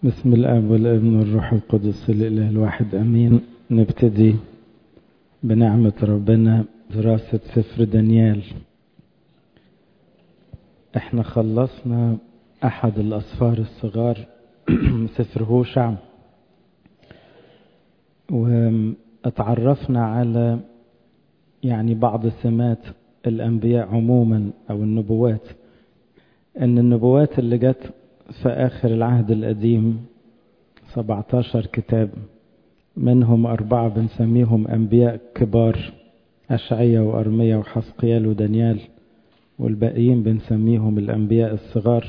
بسم الاب والابن والروح القدس الاله الواحد امين نبتدي بنعمه ربنا دراسه سفر دانيال احنا خلصنا احد الاسفار الصغار سفر هوشع واتعرفنا على يعني بعض سمات الانبياء عموما او النبوات ان النبوات اللي جت في آخر العهد القديم 17 كتاب منهم أربعة بنسميهم أنبياء كبار أشعية وأرمية وحسقيال ودانيال والباقيين بنسميهم الأنبياء الصغار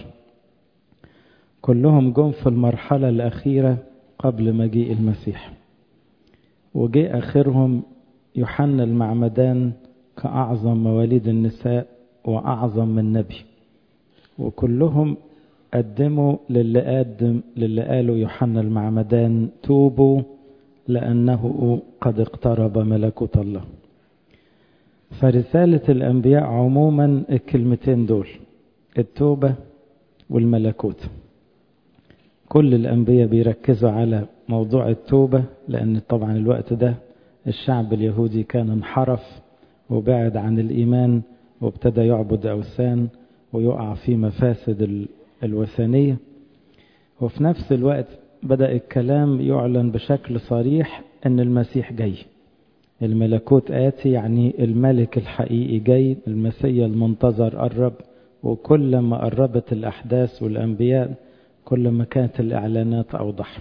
كلهم جم في المرحلة الأخيرة قبل مجيء المسيح وجاء آخرهم يوحنا المعمدان كأعظم مواليد النساء وأعظم من نبي وكلهم قدموا للي قدم للي قالوا يوحنا المعمدان توبوا لأنه قد اقترب ملكوت الله فرسالة الأنبياء عموما الكلمتين دول التوبة والملكوت كل الأنبياء بيركزوا على موضوع التوبة لأن طبعا الوقت ده الشعب اليهودي كان انحرف وبعد عن الإيمان وابتدى يعبد أوثان ويقع في مفاسد الوثنية وفي نفس الوقت بدأ الكلام يعلن بشكل صريح أن المسيح جاي الملكوت آتي يعني الملك الحقيقي جاي المسيا المنتظر قرب وكل ما قربت الأحداث والأنبياء كل ما كانت الإعلانات أوضح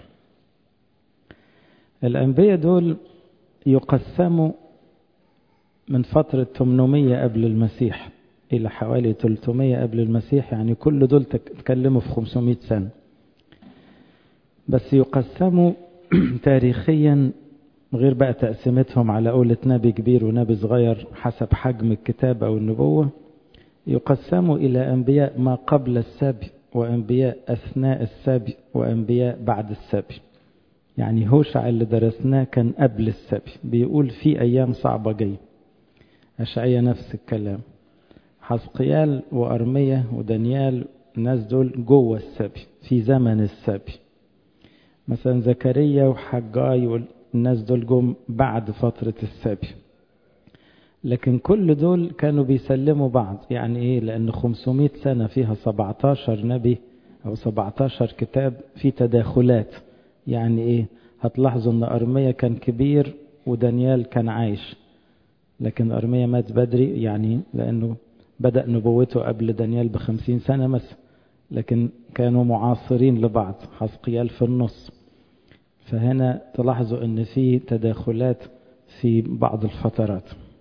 الأنبياء دول يقسموا من فترة 800 قبل المسيح إلى حوالي 300 قبل المسيح يعني كل دول تكلموا في 500 سنة بس يقسموا تاريخيا غير بقى تقسيمتهم على قولة نبي كبير ونبي صغير حسب حجم الكتاب أو النبوة يقسموا إلى أنبياء ما قبل السبي وأنبياء أثناء السبي وأنبياء بعد السبي يعني هوشع اللي درسناه كان قبل السبي بيقول في أيام صعبة جاية أشعية نفس الكلام حسقيال وأرمية ودانيال الناس دول جوه السبي في زمن السبي مثلا زكريا وحجاي والناس دول جم بعد فترة السبي لكن كل دول كانوا بيسلموا بعض يعني ايه لان 500 سنة فيها 17 نبي او 17 كتاب في تداخلات يعني ايه هتلاحظوا ان ارمية كان كبير ودانيال كان عايش لكن ارمية مات بدري يعني لانه بدأ نبوته قبل دانيال بخمسين سنة مثلا لكن كانوا معاصرين لبعض حسقيال في النص فهنا تلاحظوا ان في تداخلات في بعض الفترات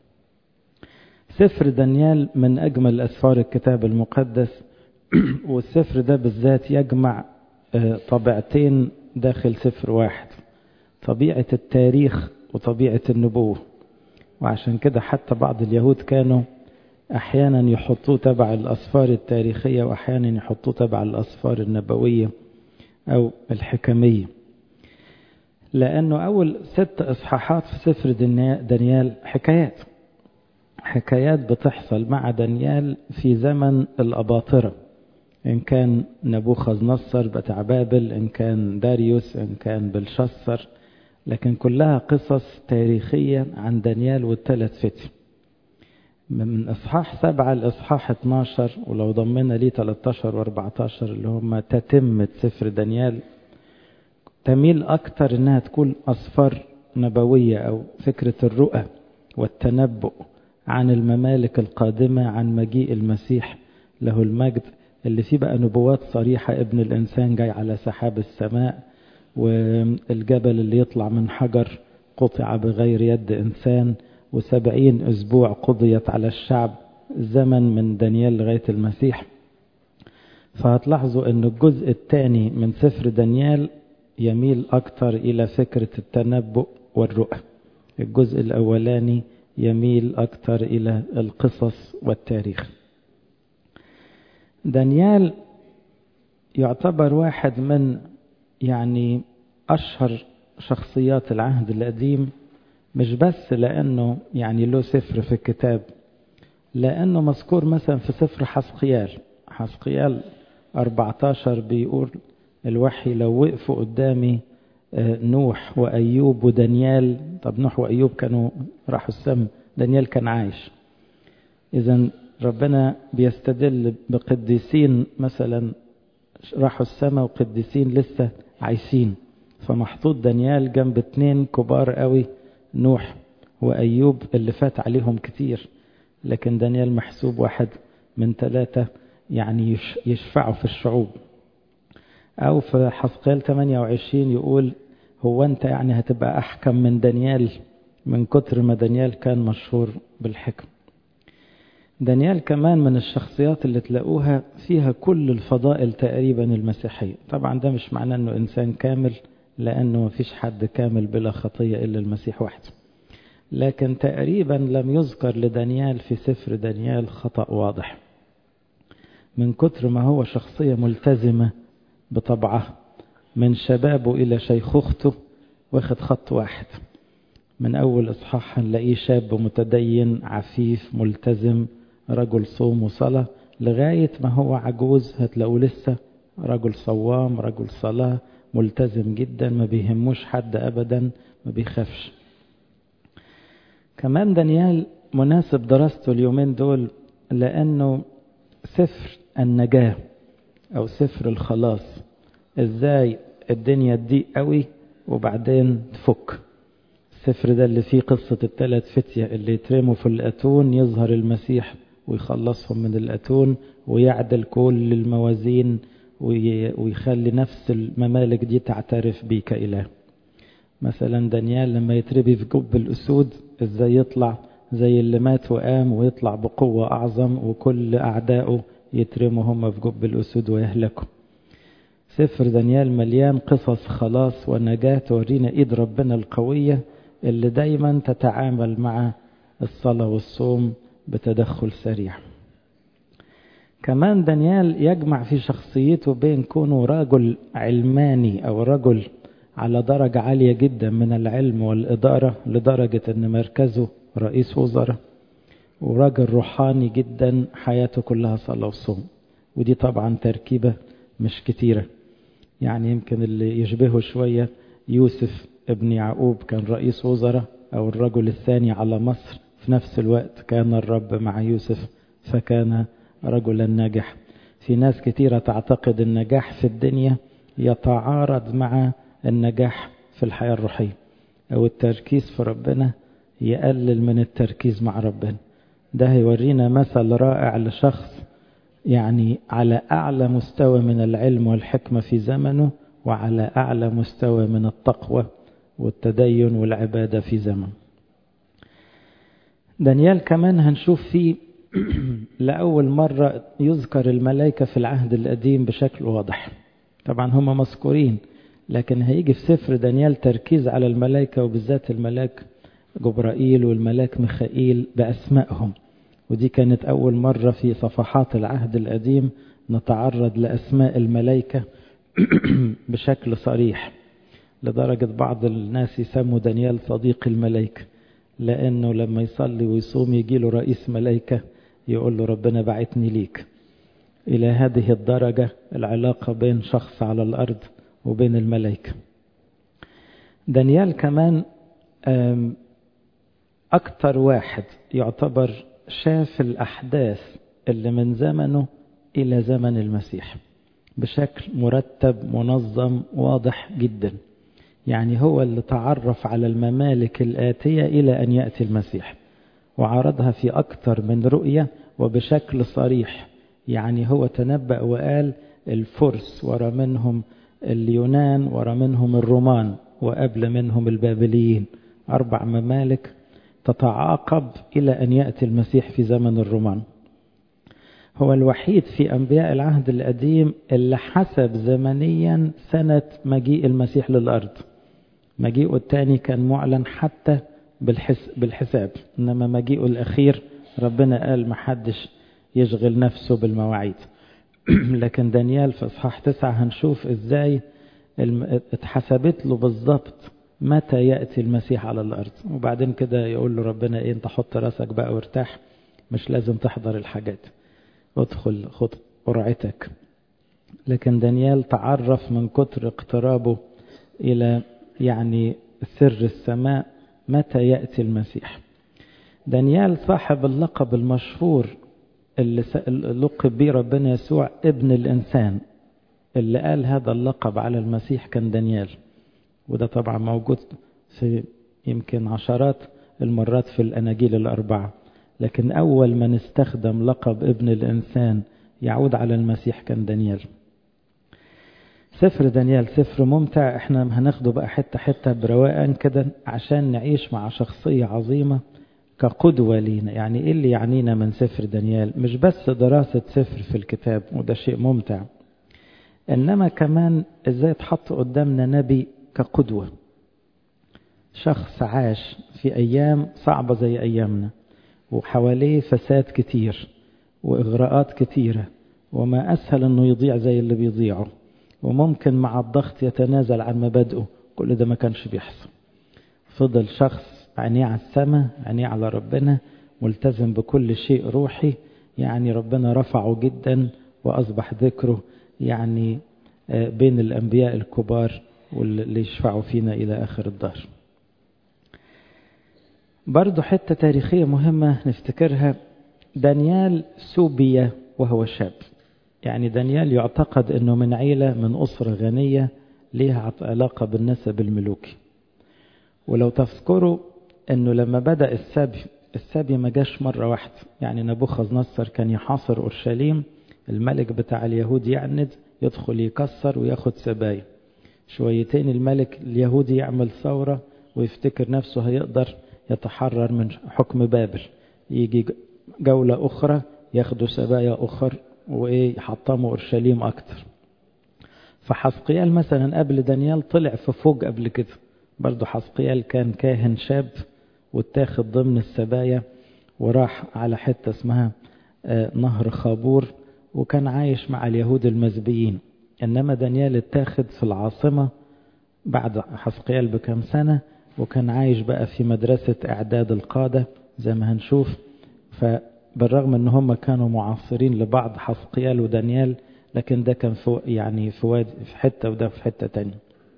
سفر دانيال من اجمل اسفار الكتاب المقدس والسفر ده بالذات يجمع طبيعتين داخل سفر واحد طبيعة التاريخ وطبيعة النبوة وعشان كده حتى بعض اليهود كانوا احيانا يحطوه تبع الاسفار التاريخيه واحيانا يحطوه تبع الاسفار النبويه او الحكميه لانه اول ست اصحاحات في سفر دانيال حكايات حكايات بتحصل مع دانيال في زمن الاباطره ان كان نبوخذ نصر بتاع بابل ان كان داريوس ان كان بلشسر لكن كلها قصص تاريخيه عن دانيال والثلاث فتن من إصحاح سبعة لإصحاح 12 ولو ضمنا ليه 13 و14 اللي هم تتمة سفر دانيال تميل أكتر إنها تكون أسفار نبوية أو فكرة الرؤى والتنبؤ عن الممالك القادمة عن مجيء المسيح له المجد اللي فيه بقى نبوات صريحة ابن الإنسان جاي على سحاب السماء والجبل اللي يطلع من حجر قطع بغير يد إنسان وسبعين أسبوع قضيت على الشعب زمن من دانيال لغاية المسيح فهتلاحظوا أن الجزء الثاني من سفر دانيال يميل أكثر إلى فكرة التنبؤ والرؤى الجزء الأولاني يميل أكثر إلى القصص والتاريخ دانيال يعتبر واحد من يعني أشهر شخصيات العهد القديم مش بس لأنه يعني له سفر في الكتاب لأنه مذكور مثلا في سفر حسقيال حسقيال 14 بيقول الوحي لو وقفوا قدامي نوح وأيوب ودانيال طب نوح وأيوب كانوا راحوا السم دانيال كان عايش إذا ربنا بيستدل بقديسين مثلا راحوا السماء وقديسين لسه عايشين فمحطوط دانيال جنب اتنين كبار قوي نوح وأيوب اللي فات عليهم كتير لكن دانيال محسوب واحد من ثلاثة يعني يشفعوا في الشعوب أو في حسقال 28 يقول هو أنت يعني هتبقى أحكم من دانيال من كتر ما دانيال كان مشهور بالحكم دانيال كمان من الشخصيات اللي تلاقوها فيها كل الفضائل تقريبا المسيحية طبعا ده مش معناه أنه إنسان كامل لأنه مفيش حد كامل بلا خطية إلا المسيح وحده لكن تقريبا لم يذكر لدانيال في سفر دانيال خطأ واضح من كتر ما هو شخصية ملتزمة بطبعه من شبابه إلى شيخوخته واخد خط واحد من أول إصحاح هنلاقيه شاب متدين عفيف ملتزم رجل صوم وصلاة لغاية ما هو عجوز هتلاقوه لسه رجل صوام رجل صلاة ملتزم جدا ما بيهموش حد أبدا ما بيخافش كمان دانيال مناسب دراسته اليومين دول لأنه سفر النجاة أو سفر الخلاص إزاي الدنيا تضيق قوي وبعدين تفك السفر ده اللي فيه قصة الثلاث فتية اللي يترموا في الأتون يظهر المسيح ويخلصهم من الأتون ويعدل كل الموازين ويخلي نفس الممالك دي تعترف بيه كإله مثلا دانيال لما يتربي في جب الأسود ازاي يطلع زي اللي مات وقام ويطلع بقوة أعظم وكل أعدائه يترموا هم في جب الأسود ويهلكوا سفر دانيال مليان قصص خلاص ونجاة تورينا إيد ربنا القوية اللي دايما تتعامل مع الصلاة والصوم بتدخل سريع كمان دانيال يجمع في شخصيته بين كونه رجل علماني أو رجل على درجة عالية جدا من العلم والإدارة لدرجة أن مركزه رئيس وزراء ورجل روحاني جدا حياته كلها صلاة وصوم ودي طبعا تركيبة مش كتيرة يعني يمكن اللي يشبهه شوية يوسف ابن يعقوب كان رئيس وزراء أو الرجل الثاني على مصر في نفس الوقت كان الرب مع يوسف فكان رجلا ناجح في ناس كتيرة تعتقد النجاح في الدنيا يتعارض مع النجاح في الحياة الروحية أو التركيز في ربنا يقلل من التركيز مع ربنا ده هيورينا مثل رائع لشخص يعني على أعلى مستوى من العلم والحكمة في زمنه وعلى أعلى مستوى من التقوى والتدين والعبادة في زمن دانيال كمان هنشوف فيه لأول مرة يذكر الملائكة في العهد القديم بشكل واضح طبعا هم مذكورين لكن هيجي في سفر دانيال تركيز على الملائكة وبالذات الملاك جبرائيل والملاك ميخائيل بأسمائهم ودي كانت أول مرة في صفحات العهد القديم نتعرض لأسماء الملائكة بشكل صريح لدرجة بعض الناس يسموا دانيال صديق الملائكة لأنه لما يصلي ويصوم يجي له رئيس ملائكة يقول له ربنا بعتني ليك إلى هذه الدرجة العلاقة بين شخص على الأرض وبين الملائكة دانيال كمان أكتر واحد يعتبر شاف الأحداث اللي من زمنه إلى زمن المسيح بشكل مرتب منظم واضح جدا يعني هو اللي تعرف على الممالك الآتية إلى أن يأتي المسيح وعرضها في أكثر من رؤية وبشكل صريح يعني هو تنبأ وقال الفرس ورا منهم اليونان ورا منهم الرومان وقبل منهم البابليين أربع ممالك تتعاقب إلى أن يأتي المسيح في زمن الرومان هو الوحيد في أنبياء العهد القديم اللي حسب زمنيا سنة مجيء المسيح للأرض مجيئه الثاني كان معلن حتى بالحس بالحساب إنما مجيئه الأخير ربنا قال محدش يشغل نفسه بالمواعيد لكن دانيال في اصحاح تسعة هنشوف ازاي اتحسبت له بالظبط متى يأتي المسيح على الأرض وبعدين كده يقول له ربنا ايه انت حط راسك بقى وارتاح مش لازم تحضر الحاجات ادخل خد قرعتك لكن دانيال تعرف من كتر اقترابه إلى يعني سر السماء متى يأتي المسيح دانيال صاحب اللقب المشهور اللي لقب به ربنا يسوع ابن الإنسان اللي قال هذا اللقب على المسيح كان دانيال وده طبعا موجود في يمكن عشرات المرات في الأناجيل الأربعة لكن أول من استخدم لقب ابن الإنسان يعود على المسيح كان دانيال سفر دانيال سفر ممتع احنا هناخده بقى حتة حتة برواقان كده عشان نعيش مع شخصية عظيمة كقدوة لينا يعني ايه اللي يعنينا من سفر دانيال مش بس دراسة سفر في الكتاب وده شيء ممتع انما كمان ازاي تحط قدامنا نبي كقدوة شخص عاش في ايام صعبة زي ايامنا وحواليه فساد كتير واغراءات كتيرة وما اسهل انه يضيع زي اللي بيضيعه وممكن مع الضغط يتنازل عن مبادئه كل ده ما كانش بيحصل فضل شخص عينيه على السماء عينيه على ربنا ملتزم بكل شيء روحي يعني ربنا رفعه جدا وأصبح ذكره يعني بين الأنبياء الكبار واللي يشفعوا فينا إلى آخر الدهر برضو حتة تاريخية مهمة نفتكرها دانيال سوبيا وهو شاب يعني دانيال يعتقد أنه من عيلة من أسرة غنية ليها علاقة بالنسب الملوكي ولو تذكروا أنه لما بدأ السبي السبي ما جاش مرة واحدة يعني نبوخذ نصر كان يحاصر أورشليم الملك بتاع اليهود يعند يدخل يكسر وياخد سبايا شويتين الملك اليهودي يعمل ثورة ويفتكر نفسه هيقدر يتحرر من حكم بابل يجي جولة أخرى ياخدوا سبايا أخر وإيه يحطموا أورشليم أكتر فحسقيال مثلا قبل دانيال طلع في فوق قبل كده برضه حسقيال كان كاهن شاب واتاخد ضمن السبايا وراح على حتة اسمها نهر خابور وكان عايش مع اليهود المزبيين إنما دانيال اتاخد في العاصمة بعد حسقيال بكم سنة وكان عايش بقى في مدرسة إعداد القادة زي ما هنشوف فبالرغم ان هم كانوا معاصرين لبعض حسقيال ودانيال لكن ده كان في يعني في وادي في حتة وده في حتة تانية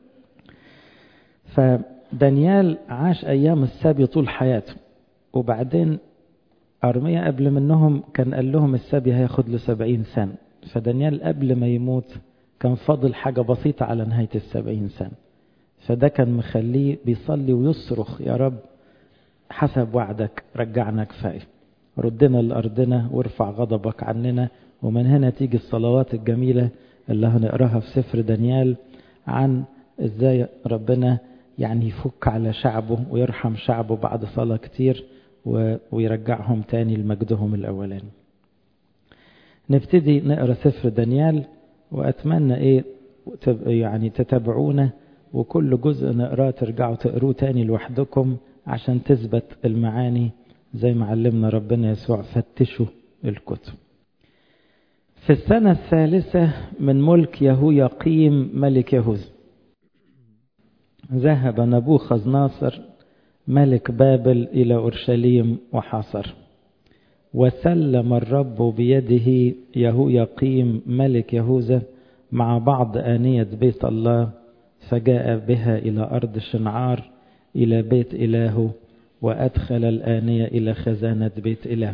فدانيال عاش أيام السبي طول حياته وبعدين أرميا قبل منهم كان قال لهم السبي هياخد له سبعين سنة فدانيال قبل ما يموت كان فاضل حاجة بسيطة على نهاية السبعين سنة فده كان مخليه بيصلي ويصرخ يا رب حسب وعدك رجعنا كفاية ردنا لأرضنا وارفع غضبك عننا ومن هنا تيجي الصلوات الجميلة اللي هنقراها في سفر دانيال عن ازاي ربنا يعني يفك على شعبه ويرحم شعبه بعد صلاة كتير ويرجعهم تاني لمجدهم الأولاني نبتدي نقرا سفر دانيال وأتمنى إيه يعني تتابعونا وكل جزء نقراه ترجعوا تقروه تاني لوحدكم عشان تثبت المعاني زي ما علمنا ربنا يسوع فتشوا الكتب في السنة الثالثة من ملك يهوياقيم ملك يهوذا ذهب نبوخذ ناصر ملك بابل إلى أورشليم وحاصر وسلم الرب بيده يهوياقيم ملك يهوذا مع بعض آنية بيت الله فجاء بها إلى أرض شنعار إلى بيت إلهه وأدخل الآنية إلى خزانة بيت إله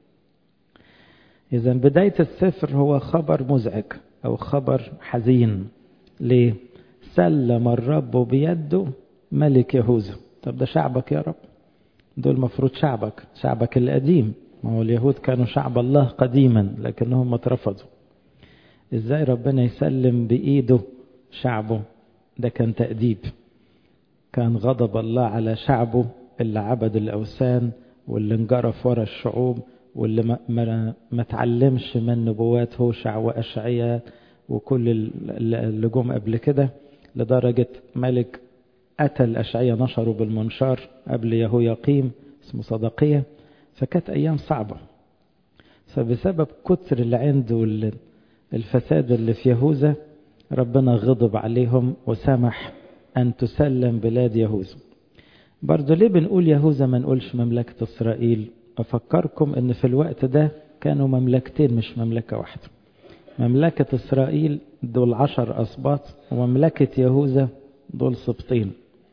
إذا بداية السفر هو خبر مزعج أو خبر حزين ليه؟ سلم الرب بيده ملك يهوذا طب ده شعبك يا رب دول مفروض شعبك شعبك القديم ما هو اليهود كانوا شعب الله قديما لكنهم اترفضوا ازاي ربنا يسلم بإيده شعبه ده كان تأديب كان غضب الله على شعبه اللي عبد الأوثان واللي انجرف ورا الشعوب واللي ما, ما, ما تعلمش من نبوات هوشع وأشعية وكل اللي جم قبل كده لدرجة ملك قتل أشعية نشره بالمنشار قبل يهوياقيم اسمه صدقية فكانت أيام صعبة فبسبب كتر العند والفساد اللي في يهوذا ربنا غضب عليهم وسمح أن تسلم بلاد يهوذا برضو ليه بنقول يهوذا ما نقولش مملكة إسرائيل أفكركم أن في الوقت ده كانوا مملكتين مش مملكة واحدة مملكة إسرائيل دول عشر أسباط ومملكة يهوذا دول سبطين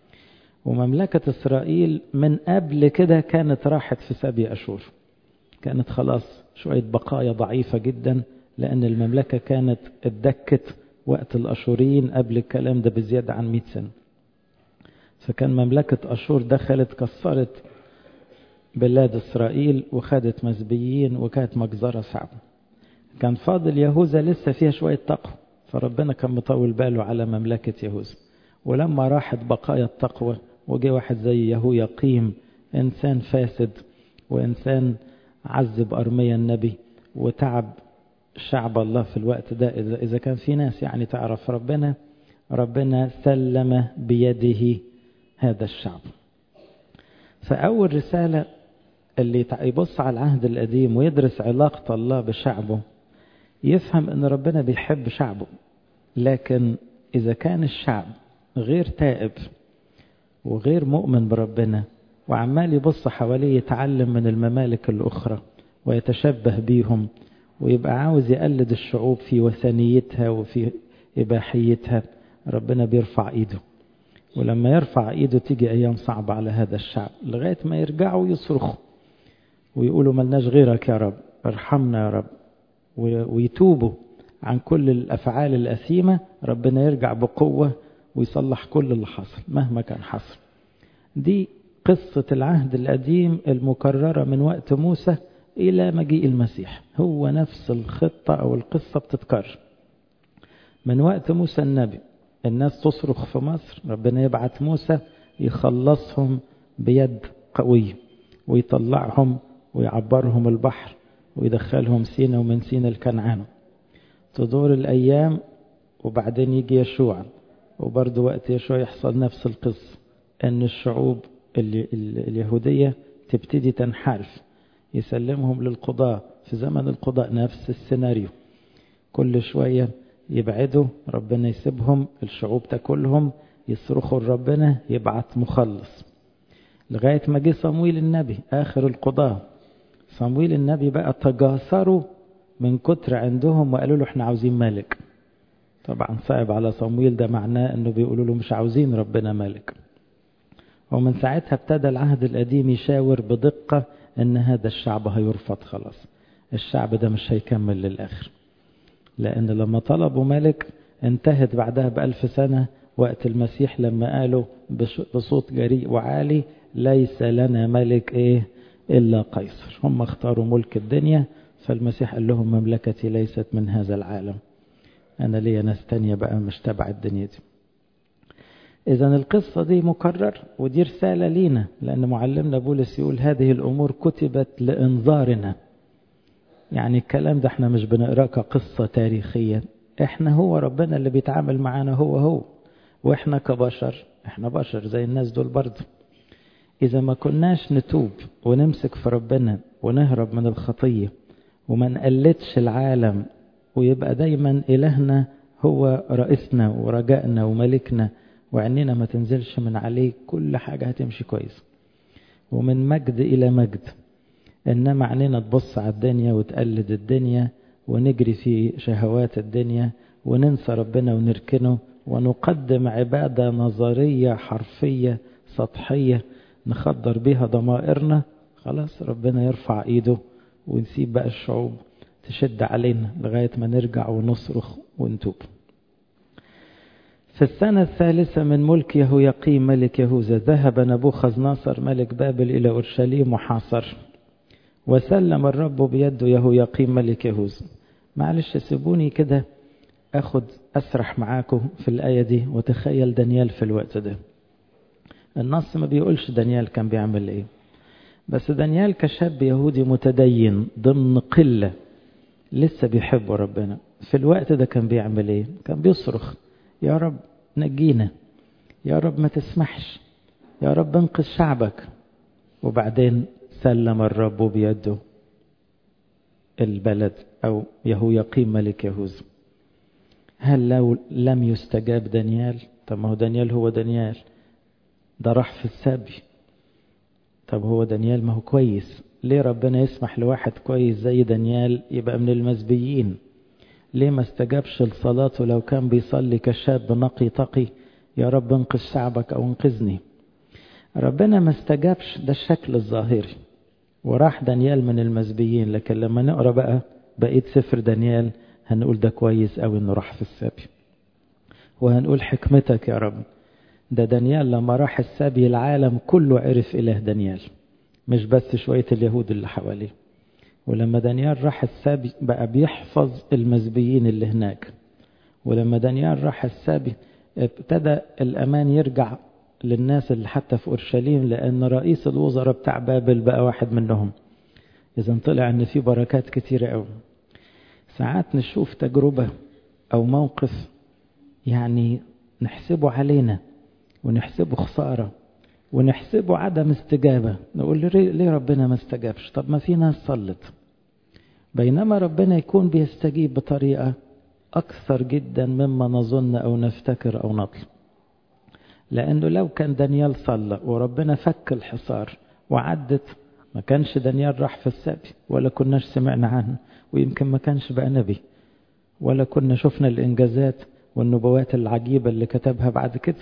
ومملكة إسرائيل من قبل كده كانت راحت في سبي أشور كانت خلاص شوية بقايا ضعيفة جدا لأن المملكة كانت اتدكت وقت الأشوريين قبل الكلام ده بزيادة عن 100 سنة فكان مملكة أشور دخلت كسرت بلاد إسرائيل وخدت مسبيين وكانت مجزرة صعبة كان فاضل يهوذا لسه فيها شوية تقوى فربنا كان مطول باله على مملكة يهوذا ولما راحت بقايا التقوى وجه واحد زي يهو يقيم إنسان فاسد وإنسان عذب أرميا النبي وتعب شعب الله في الوقت ده إذا كان في ناس يعني تعرف ربنا ربنا سلم بيده هذا الشعب فأول رسالة اللي يبص على العهد القديم ويدرس علاقة الله بشعبه يفهم أن ربنا بيحب شعبه لكن إذا كان الشعب غير تائب وغير مؤمن بربنا وعمال يبص حواليه يتعلم من الممالك الأخرى ويتشبه بيهم ويبقى عاوز يقلد الشعوب في وثنيتها وفي إباحيتها ربنا بيرفع إيده ولما يرفع إيده تيجي أيام صعبة على هذا الشعب لغاية ما يرجعوا يصرخوا ويقولوا ملناش غيرك يا رب ارحمنا يا رب ويتوبوا عن كل الأفعال الأثيمة ربنا يرجع بقوة ويصلح كل اللي حصل مهما كان حصل دي قصة العهد القديم المكررة من وقت موسى إلى مجيء المسيح هو نفس الخطة أو القصة بتتكرر من وقت موسى النبي الناس تصرخ في مصر ربنا يبعت موسى يخلصهم بيد قوية ويطلعهم ويعبرهم البحر ويدخلهم سينا ومن سينا الكنعان تدور الأيام وبعدين يجي يشوع وبرضه وقت يشوع يحصل نفس القصة أن الشعوب اليهودية تبتدي تنحرف يسلمهم للقضاء في زمن القضاء نفس السيناريو كل شوية يبعدوا ربنا يسيبهم الشعوب تاكلهم يصرخوا لربنا يبعت مخلص لغاية ما جه صمويل النبي آخر القضاء صمويل النبي بقى تجاسروا من كتر عندهم وقالوا له احنا عاوزين ملك طبعا صعب على صمويل ده معناه انه بيقولوا له مش عاوزين ربنا ملك ومن ساعتها ابتدى العهد القديم يشاور بدقة ان هذا الشعب هيرفض خلاص الشعب ده مش هيكمل للآخر لأن لما طلبوا ملك انتهت بعدها بألف سنة وقت المسيح لما قالوا بصوت جريء وعالي ليس لنا ملك إيه إلا قيصر هم اختاروا ملك الدنيا فالمسيح قال لهم مملكتي ليست من هذا العالم أنا ليا ناس تانية بقى مش تبع الدنيا دي إذا القصة دي مكرر ودي رسالة لينا لأن معلمنا بولس يقول هذه الأمور كتبت لإنذارنا يعني الكلام ده احنا مش بنقراه كقصة تاريخية احنا هو ربنا اللي بيتعامل معانا هو هو واحنا كبشر احنا بشر زي الناس دول برضه إذا ما كناش نتوب ونمسك في ربنا ونهرب من الخطية وما نقلدش العالم ويبقى دايما إلهنا هو رئيسنا ورجائنا وملكنا وعينينا ما تنزلش من عليه كل حاجة هتمشي كويس ومن مجد إلى مجد إنما عينينا تبص على الدنيا وتقلد الدنيا ونجري في شهوات الدنيا وننسى ربنا ونركنه ونقدم عبادة نظرية حرفية سطحية نخدر بها ضمائرنا خلاص ربنا يرفع ايده ونسيب بقى الشعوب تشد علينا لغاية ما نرجع ونصرخ ونتوب في السنة الثالثة من ملك يهويقيم ملك يهوذا ذهب نبوخذ ناصر ملك بابل إلى أورشليم وحاصر وسلم الرب بيده يهويقيم ملك يهوذا معلش سيبوني كده أخد أسرح معاكم في الآية دي وتخيل دانيال في الوقت ده النص ما بيقولش دانيال كان بيعمل ايه بس دانيال كشاب يهودي متدين ضمن قلة لسه بيحب ربنا في الوقت ده كان بيعمل ايه كان بيصرخ يا رب نجينا يا رب ما تسمحش يا رب انقذ شعبك وبعدين سلم الرب بيده البلد او يهو يقيم ملك يهوذا هل لو لم يستجاب دانيال طب ما هو دانيال هو دانيال ده راح في السبي طب هو دانيال ما هو كويس ليه ربنا يسمح لواحد كويس زي دانيال يبقى من المسبيين ليه ما استجابش لصلاته لو كان بيصلي كشاب نقي تقي يا رب انقذ شعبك أو انقذني ربنا ما استجابش ده الشكل الظاهري وراح دانيال من المسبيين لكن لما نقرأ بقى بقيت سفر دانيال هنقول ده كويس قوي انه راح في السبي وهنقول حكمتك يا رب ده دانيال لما راح السبي العالم كله عرف إله دانيال مش بس شوية اليهود اللي حواليه ولما دانيال راح السبي بقى بيحفظ المزبيين اللي هناك ولما دانيال راح السبي ابتدى الأمان يرجع للناس اللي حتى في أورشليم لأن رئيس الوزراء بتاع بابل بقى واحد منهم إذا طلع أن في بركات كتيرة قوي ساعات نشوف تجربة أو موقف يعني نحسبه علينا ونحسبه خسارة ونحسبه عدم استجابة نقول ليه ربنا ما استجابش طب ما في ناس صلت بينما ربنا يكون بيستجيب بطريقة أكثر جدا مما نظن أو نفتكر أو نطلب لأنه لو كان دانيال صلى وربنا فك الحصار وعدت ما كانش دانيال راح في السبي ولا كناش سمعنا عنه ويمكن ما كانش بقى نبي ولا كنا شفنا الإنجازات والنبوات العجيبة اللي كتبها بعد كده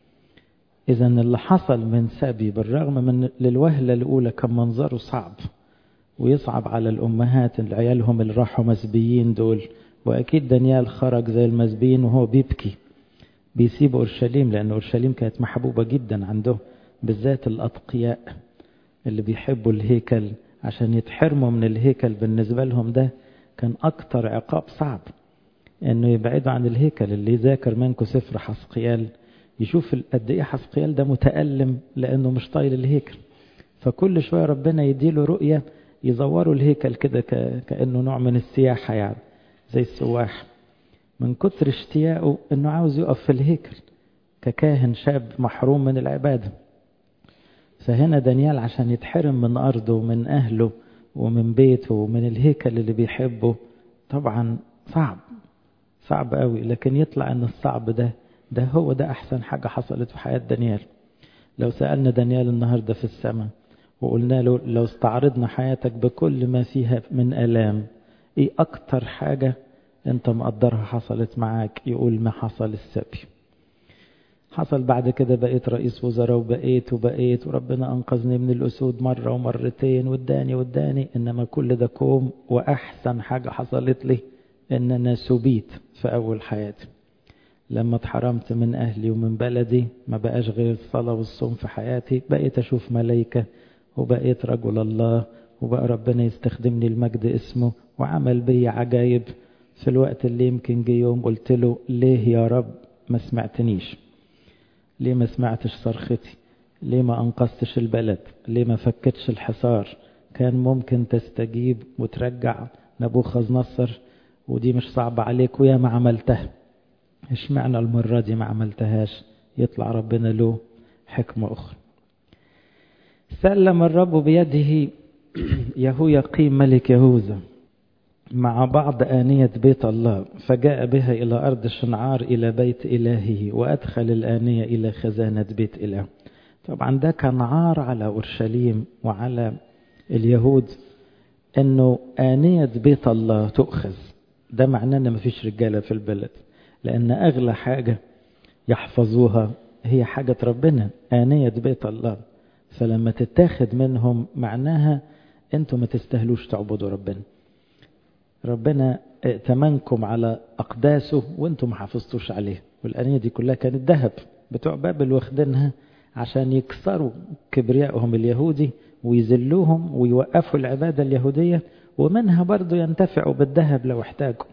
إذا اللي حصل من سبي بالرغم من للوهلة الأولى كان منظره صعب ويصعب على الأمهات اللي عيالهم اللي راحوا مسبيين دول وأكيد دانيال خرج زي المسبيين وهو بيبكي بيسيب أورشليم لأن أورشليم كانت محبوبة جدا عنده بالذات الأتقياء اللي بيحبوا الهيكل عشان يتحرموا من الهيكل بالنسبة لهم ده كان أكتر عقاب صعب إنه يبعدوا عن الهيكل اللي يذاكر منكم سفر حسقيال يشوف قد إيه حسقيال ده متألم لأنه مش طايل الهيكل فكل شوية ربنا يديله رؤية يزوروا الهيكل كده كأنه نوع من السياحة يعني زي السواح من كتر اشتياقه انه عاوز يقف في الهيكل ككاهن شاب محروم من العبادة فهنا دانيال عشان يتحرم من أرضه ومن أهله ومن بيته ومن الهيكل اللي بيحبه طبعا صعب صعب قوي لكن يطلع ان الصعب ده ده هو ده أحسن حاجة حصلت في حياة دانيال لو سألنا دانيال النهاردة في السماء وقلنا له لو استعرضنا حياتك بكل ما فيها من ألام ايه أكتر حاجة انت مقدرها حصلت معاك يقول ما حصل السبي حصل بعد كده بقيت رئيس وزراء وبقيت وبقيت وربنا أنقذني من الأسود مرة ومرتين واداني واداني إنما كل ده كوم وأحسن حاجة حصلت لي إن أنا سبيت في أول حياتي لما اتحرمت من أهلي ومن بلدي ما بقاش غير الصلاة والصوم في حياتي بقيت أشوف ملايكة وبقيت رجل الله وبقى ربنا يستخدمني المجد اسمه وعمل بي عجايب في الوقت اللي يمكن جه يوم قلت له ليه يا رب ما سمعتنيش ليه ما سمعتش صرختي ليه ما أنقذتش البلد ليه ما فكتش الحصار كان ممكن تستجيب وترجع نبوخذ نصر ودي مش صعبة عليك ويا ما عملتها اشمعنى المرة دي ما عملتهاش يطلع ربنا له حكمة أخرى سلم الرب بيده يهو يقيم ملك يهوذا مع بعض آنية بيت الله فجاء بها إلى أرض شنعار إلى بيت إلهه وأدخل الآنية إلى خزانة بيت إله طبعا ده كان عار على أورشليم وعلى اليهود أنه آنية بيت الله تؤخذ ده معناه أن مفيش رجالة في البلد لأن أغلى حاجة يحفظوها هي حاجة ربنا آنية بيت الله فلما تتاخد منهم معناها أنتم ما تستهلوش تعبدوا ربنا ربنا ائتمنكم على أقداسه وانتم ما حافظتوش عليه والآنية دي كلها كانت ذهب بتوع بابل واخدينها عشان يكسروا كبريائهم اليهودي ويذلوهم ويوقفوا العبادة اليهودية ومنها برضو ينتفعوا بالذهب لو احتاجوا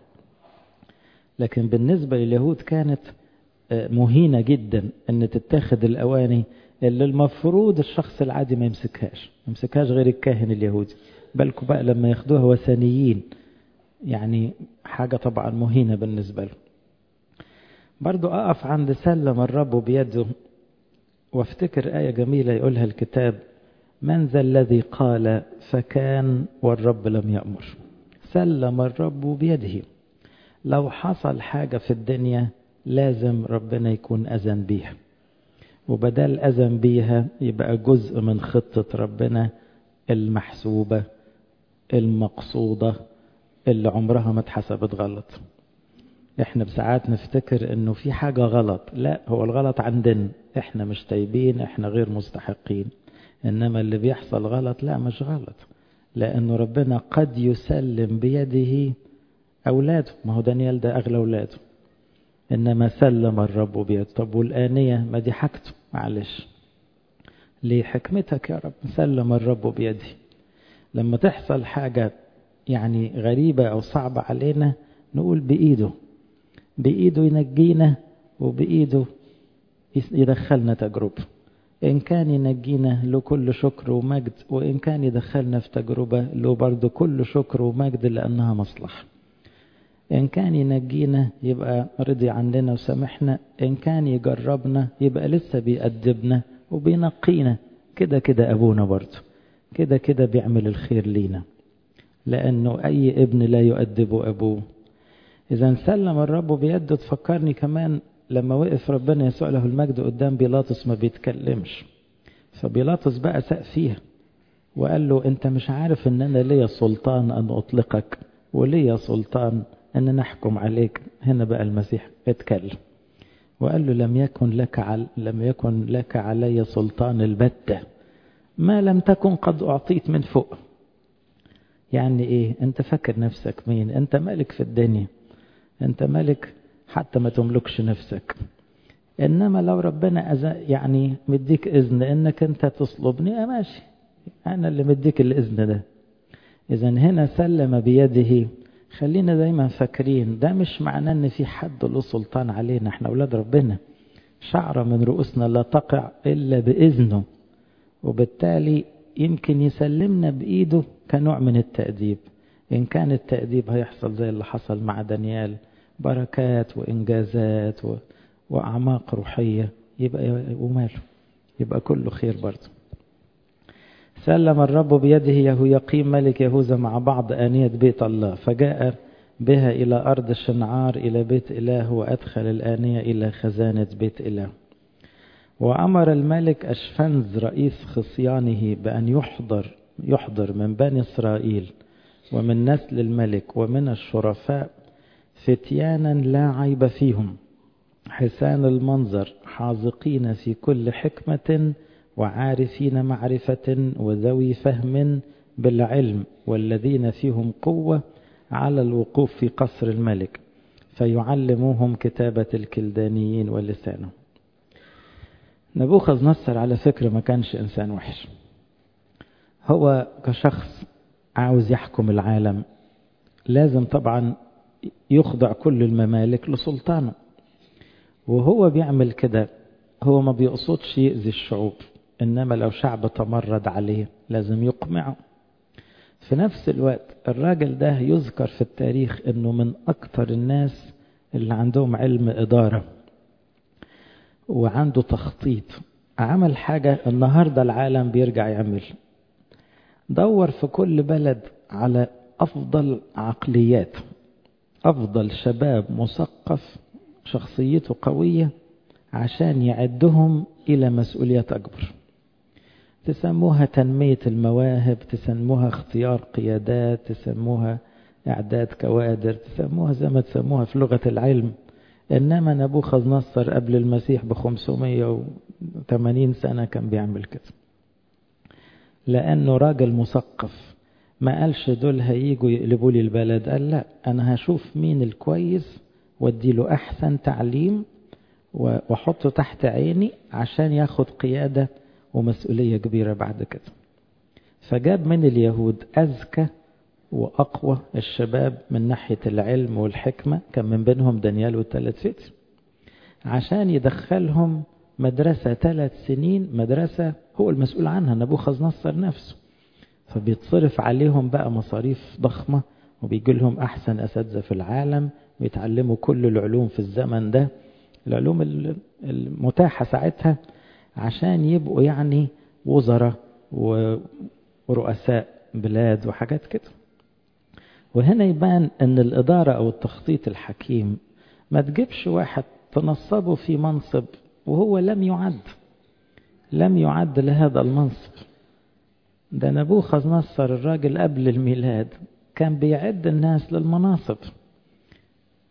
لكن بالنسبة لليهود كانت مهينة جدا ان تتاخد الأواني اللي المفروض الشخص العادي ما يمسكهاش ما يمسكهاش غير الكاهن اليهودي بالكم بقى لما ياخدوها وثنيين يعني حاجة طبعا مهينة بالنسبة له برضو أقف عند سلم الرب بيده وافتكر آية جميلة يقولها الكتاب من ذا الذي قال فكان والرب لم يأمر سلم الرب بيده لو حصل حاجة في الدنيا لازم ربنا يكون أذن بيها وبدل أذن بيها يبقى جزء من خطة ربنا المحسوبة المقصودة اللي عمرها ما اتحسبت غلط احنا بساعات نفتكر انه في حاجة غلط لا هو الغلط عندنا احنا مش تايبين احنا غير مستحقين انما اللي بيحصل غلط لا مش غلط لانه ربنا قد يسلم بيده اولاده ما هو دانيال ده اغلى اولاده انما سلم الرب بيده طب والآنية ما دي حاجته معلش ليه حكمتك يا رب سلم الرب بيدي لما تحصل حاجة يعني غريبة أو صعبة علينا نقول بإيده بإيده ينجينا وبإيده يدخلنا تجربة إن كان ينجينا له كل شكر ومجد وإن كان يدخلنا في تجربة له برضه كل شكر ومجد لأنها مصلحة إن كان ينجينا يبقى رضي عننا وسامحنا إن كان يجربنا يبقى لسه بيأدبنا وبينقينا كده كده أبونا برضه كده كده بيعمل الخير لينا لأنه أي ابن لا يؤدب أبوه إذا سلم الرب بيده تفكرني كمان لما وقف ربنا يسوع له المجد قدام بيلاطس ما بيتكلمش فبيلاطس بقى ساق فيها وقال له أنت مش عارف إن أنا ليا سلطان أن أطلقك وليا سلطان أن نحكم عليك هنا بقى المسيح اتكلم وقال له لم يكن لك عل... لم يكن لك علي سلطان البتة ما لم تكن قد أعطيت من فوق يعني إيه أنت فاكر نفسك مين أنت ملك في الدنيا أنت ملك حتى ما تملكش نفسك إنما لو ربنا أز... يعني مديك إذن إنك أنت تصلبني ماشي أنا اللي مديك الإذن ده إذا هنا سلم بيده خلينا دايما فاكرين ده مش معناه ان في حد له سلطان علينا احنا اولاد ربنا شعرة من رؤوسنا لا تقع الا باذنه وبالتالي يمكن يسلمنا بايده كنوع من التأديب ان كان التأديب هيحصل زي اللي حصل مع دانيال بركات وانجازات و... واعماق روحية يبقى وماله يبقى كله خير برضه سلم الرب بيده يهويقيم ملك يهوذا مع بعض آنية بيت الله فجاء بها إلى أرض الشنعار إلى بيت إله وأدخل الآنية إلى خزانة بيت إله وأمر الملك أشفنز رئيس خصيانه بأن يحضر يحضر من بني إسرائيل ومن نسل الملك ومن الشرفاء فتيانا لا عيب فيهم حسان المنظر حاذقين في كل حكمة وعارفين معرفة وذوي فهم بالعلم والذين فيهم قوة على الوقوف في قصر الملك فيعلموهم كتابة الكلدانيين ولسانهم نبوخذ نصر على فكرة ما كانش إنسان وحش هو كشخص عاوز يحكم العالم لازم طبعا يخضع كل الممالك لسلطانه وهو بيعمل كده هو ما بيقصدش يأذي الشعوب إنما لو شعب تمرد عليه لازم يقمعه في نفس الوقت الراجل ده يذكر في التاريخ إنه من أكثر الناس اللي عندهم علم إدارة وعنده تخطيط عمل حاجة النهاردة العالم بيرجع يعمل دور في كل بلد على أفضل عقليات أفضل شباب مثقف شخصيته قوية عشان يعدهم إلى مسؤولية أكبر تسموها تنمية المواهب تسموها اختيار قيادات تسموها إعداد كوادر تسموها زي ما تسموها في لغة العلم إنما نبوخذ نصر قبل المسيح ب 580 سنة كان بيعمل كده لأنه راجل مثقف ما قالش دول هيجوا يقلبوا لي البلد قال لا أنا هشوف مين الكويس واديله أحسن تعليم واحطه تحت عيني عشان ياخد قيادة ومسؤولية كبيرة بعد كده فجاب من اليهود أذكى وأقوى الشباب من ناحية العلم والحكمة كان من بينهم دانيال والثلاث فتر عشان يدخلهم مدرسة ثلاث سنين مدرسة هو المسؤول عنها نبوخذ نصر نفسه فبيتصرف عليهم بقى مصاريف ضخمة وبيجي لهم أحسن أساتذة في العالم ويتعلموا كل العلوم في الزمن ده العلوم المتاحة ساعتها عشان يبقوا يعني وزراء ورؤساء بلاد وحاجات كده وهنا يبان ان الإدارة أو التخطيط الحكيم ما تجيبش واحد تنصبه في منصب وهو لم يعد لم يعد لهذا المنصب ده نبوخذ نصر الراجل قبل الميلاد كان بيعد الناس للمناصب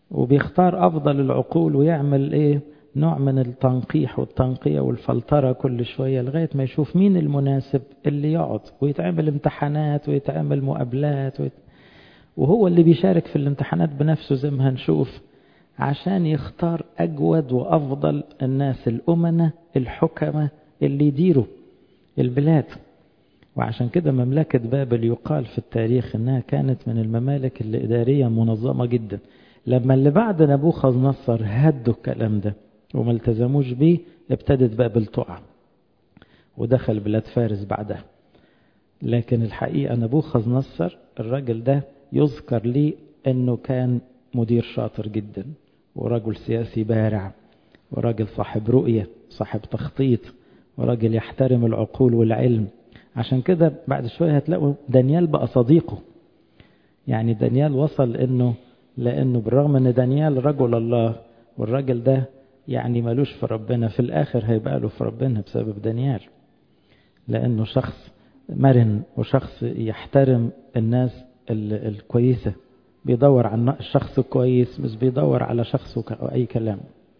وبيختار أفضل العقول ويعمل إيه نوع من التنقيح والتنقية والفلترة كل شوية لغاية ما يشوف مين المناسب اللي يقعد ويتعمل امتحانات ويتعمل مقابلات ويت... وهو اللي بيشارك في الامتحانات بنفسه زي ما هنشوف عشان يختار أجود وأفضل الناس الأمنة الحكمة اللي يديروا البلاد وعشان كده مملكة بابل يقال في التاريخ انها كانت من الممالك اللي اداريا منظمة جدا لما اللي بعد نبوخذ نصر هدوا الكلام ده وما التزموش بيه ابتدت بابل تقع ودخل بلاد فارس بعدها لكن الحقيقة نبوخذ نصر الراجل ده يذكر لي انه كان مدير شاطر جدا ورجل سياسي بارع وراجل صاحب رؤية صاحب تخطيط وراجل يحترم العقول والعلم عشان كده بعد شوية هتلاقوا دانيال بقى صديقه يعني دانيال وصل انه لانه بالرغم ان دانيال رجل الله والراجل ده يعني ملوش في ربنا في الاخر هيبقى له في ربنا بسبب دانيال لانه شخص مرن وشخص يحترم الناس الكويسة بيدور على الشخص الكويس مش بيدور على شخص أي كلام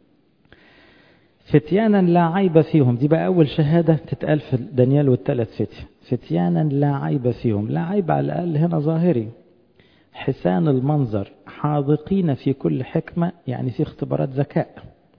فتيانا لا عيب فيهم دي بقى أول شهادة تتقال في دانيال والثلاث فتية فتيانا لا عيب فيهم لا عيب على الأقل هنا ظاهري حسان المنظر حاذقين في كل حكمة يعني في اختبارات ذكاء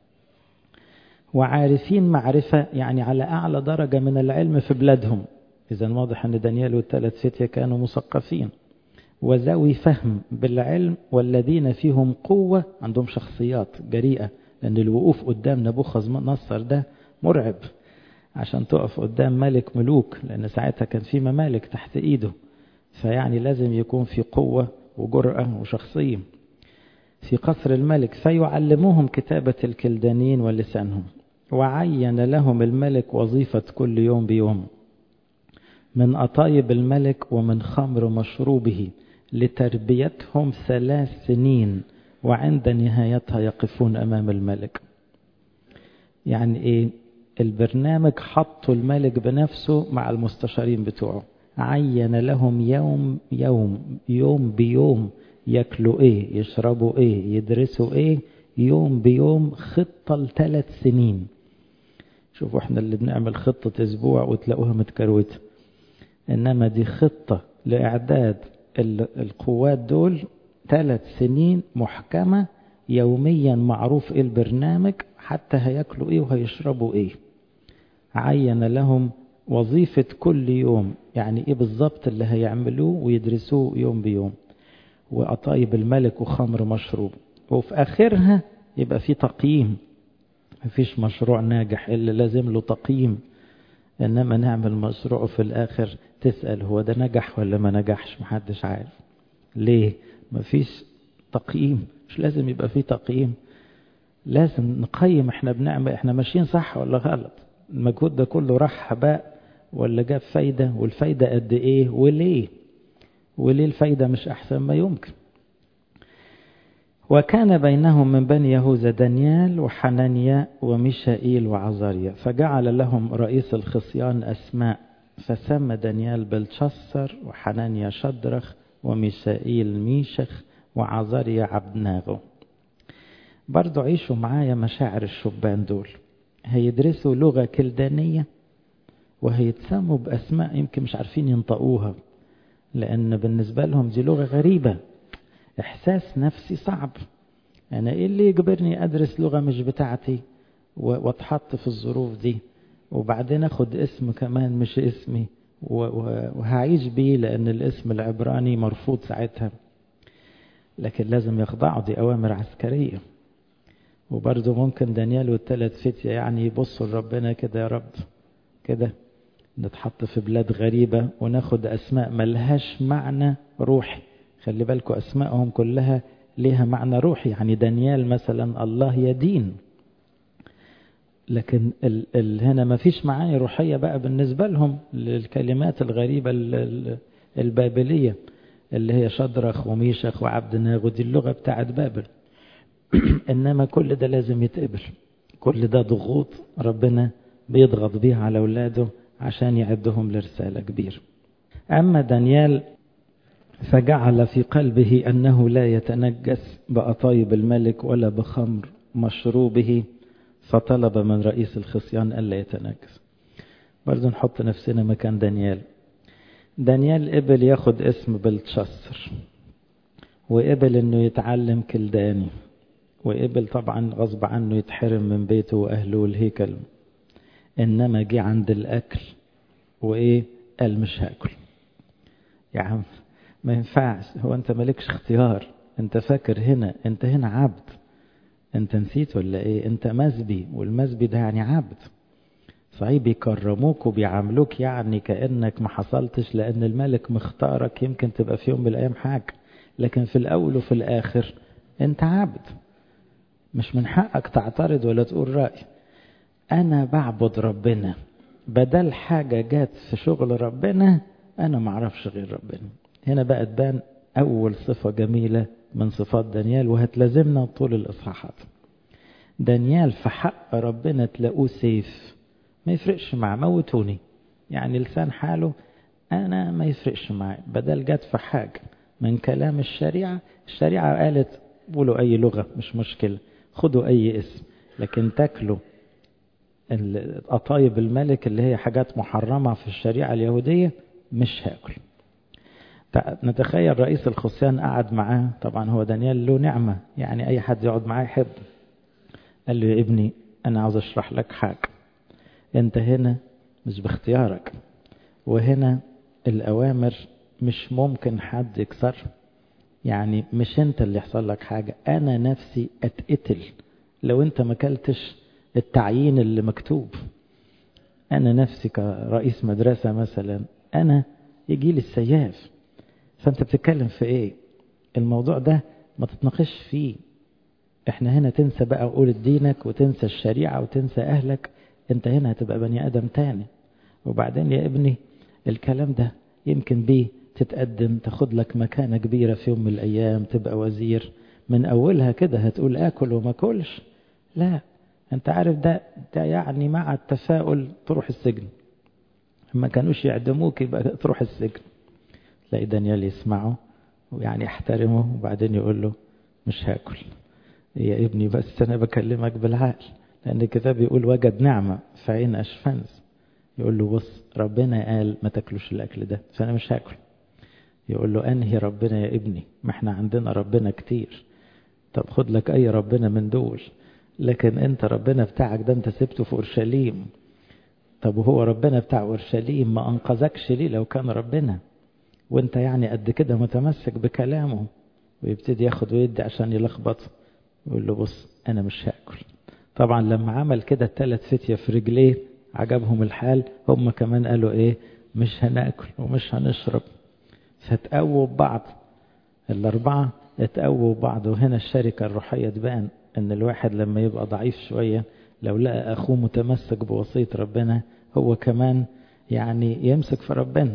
وعارفين معرفة يعني على أعلى درجة من العلم في بلادهم إذا واضح أن دانيال والثلاث فتية كانوا مثقفين وذوي فهم بالعلم والذين فيهم قوة عندهم شخصيات جريئة لأن الوقوف قدام نبوخذ نصر ده مرعب عشان تقف قدام ملك ملوك لأن ساعتها كان في ممالك تحت إيده فيعني لازم يكون في قوة وجرأة وشخصية في قصر الملك فيعلموهم كتابة الكلدانين ولسانهم وعين لهم الملك وظيفة كل يوم بيوم من أطايب الملك ومن خمر مشروبه لتربيتهم ثلاث سنين وعند نهايتها يقفون أمام الملك يعني إيه البرنامج حطوا الملك بنفسه مع المستشارين بتوعه عين لهم يوم يوم يوم بيوم ياكلوا ايه يشربوا ايه يدرسوا ايه يوم بيوم خطة لثلاث سنين شوفوا احنا اللي بنعمل خطة اسبوع وتلاقوها متكروته انما دي خطة لاعداد القوات دول ثلاث سنين محكمة يوميا معروف ايه البرنامج حتى هياكلوا ايه وهيشربوا ايه عين لهم وظيفة كل يوم يعني ايه بالظبط اللي هيعملوه ويدرسوه يوم بيوم وأطايب الملك وخمر مشروب وفي آخرها يبقى في تقييم مفيش مشروع ناجح إلا لازم له تقييم إنما نعمل مشروع في الآخر تسأل هو ده نجح ولا ما نجحش محدش عارف ليه مفيش تقييم مش لازم يبقى في تقييم لازم نقيم احنا بنعمل احنا ماشيين صح ولا غلط المجهود ده كله راح هباء ولا جاب فايدة والفايدة قد ايه وليه وليه الفايدة مش أحسن ما يمكن وكان بينهم من بني يهوذا دانيال وحنانيا وميشائيل وعزاريا فجعل لهم رئيس الخصيان أسماء فسمى دانيال بلشسر وحنانيا شدرخ وميشائيل ميشخ وعزاريا عبدناغو برضو عيشوا معايا مشاعر الشبان دول هيدرسوا لغة كلدانية وهيتسموا بأسماء يمكن مش عارفين ينطقوها لأن بالنسبة لهم دي لغة غريبة إحساس نفسي صعب أنا إيه اللي يجبرني أدرس لغة مش بتاعتي واتحط في الظروف دي وبعدين أخد اسم كمان مش اسمي وهعيش بيه لأن الاسم العبراني مرفوض ساعتها لكن لازم يخضعوا دي أوامر عسكرية وبرضه ممكن دانيال والثلاث فتية يعني يبصوا لربنا كده يا رب كده نتحط في بلاد غريبة وناخد أسماء ملهاش معنى روحي خلي بالكم أسمائهم كلها ليها معنى روحي يعني دانيال مثلا الله يدين لكن ال ال هنا ما فيش معاني روحية بقى بالنسبة لهم للكلمات الغريبة البابلية اللي هي شدرخ وميشخ وعبد ناغو دي اللغة بتاعت بابل إنما كل ده لازم يتقبل كل ده ضغوط ربنا بيضغط بيها على أولاده عشان يعدهم لرسالة كبيرة أما دانيال فجعل في قلبه أنه لا يتنجس بأطايب الملك ولا بخمر مشروبه فطلب من رئيس الخصيان ألا يتنجس برضو نحط نفسنا مكان دانيال دانيال قبل ياخد اسم بلتشسر وقبل انه يتعلم كلداني وقبل طبعا غصب عنه يتحرم من بيته واهله والهيكل انما جه عند الاكل وايه قال مش هاكل يا عم ما ينفعش هو انت مالكش اختيار انت فاكر هنا انت هنا عبد انت نسيت ولا ايه انت مسبي والمسبي ده يعني عبد صحيح بيكرموك وبيعاملوك يعني كأنك ما حصلتش لأن الملك مختارك يمكن تبقى في يوم من الأيام حاجة لكن في الأول وفي الآخر أنت عبد مش من حقك تعترض ولا تقول رأي أنا بعبد ربنا بدل حاجة جات في شغل ربنا أنا معرفش غير ربنا هنا بقى تبان أول صفة جميلة من صفات دانيال وهتلازمنا طول الإصحاحات دانيال في حق ربنا تلاقوه سيف ما يفرقش معاه موتوني يعني لسان حاله أنا ما يفرقش معي بدل جت في حاجة من كلام الشريعة الشريعة قالت قولوا أي لغة مش مشكلة خدوا أي اسم لكن تاكلوا قطايب الملك اللي هي حاجات محرمة في الشريعة اليهودية مش هاكل نتخيل رئيس الخصيان قعد معاه طبعا هو دانيال له نعمة يعني أي حد يقعد معاه يحب قال له يا ابني أنا عاوز أشرح لك حاجة أنت هنا مش باختيارك وهنا الأوامر مش ممكن حد يكسرها يعني مش أنت اللي يحصل لك حاجة أنا نفسي أتقتل لو أنت ما كلتش التعيين اللي مكتوب أنا نفسي كرئيس مدرسة مثلا أنا يجي لي السياف فأنت بتتكلم في إيه الموضوع ده ما تتناقش فيه احنا هنا تنسى بقى قول دينك وتنسى الشريعة وتنسى أهلك انت هنا هتبقى بني آدم تاني وبعدين يا ابني الكلام ده يمكن بيه تتقدم تاخد لك مكانة كبيرة في يوم من الأيام تبقى وزير من أولها كده هتقول آكل وما كلش لا انت عارف ده ده يعني مع التفاؤل تروح السجن ما كانوش يعدموك يبقى تروح السجن تلاقي دانيال يسمعه ويعني يحترمه وبعدين يقول له مش هاكل يا ابني بس انا بكلمك بالعقل لان الكتاب بيقول وجد نعمة في عين اشفنز يقول له بص ربنا قال ما تاكلوش الاكل ده فانا مش هاكل يقول له انهي ربنا يا ابني ما احنا عندنا ربنا كتير طب خد لك اي ربنا من دول لكن انت ربنا بتاعك ده انت سبته في اورشليم طب وهو ربنا بتاع اورشليم ما انقذكش ليه لو كان ربنا وانت يعني قد كده متمسك بكلامه ويبتدي ياخد ويدي عشان يلخبط يقول له بص انا مش هاكل طبعا لما عمل كده الثلاث فتية في رجليه عجبهم الحال هم كمان قالوا ايه مش هناكل ومش هنشرب فتقووا بعض الاربعة اتقووا بعض وهنا الشركة الروحية تبان ان الواحد لما يبقى ضعيف شوية لو لقى اخوه متمسك بوصية ربنا هو كمان يعني يمسك في ربنا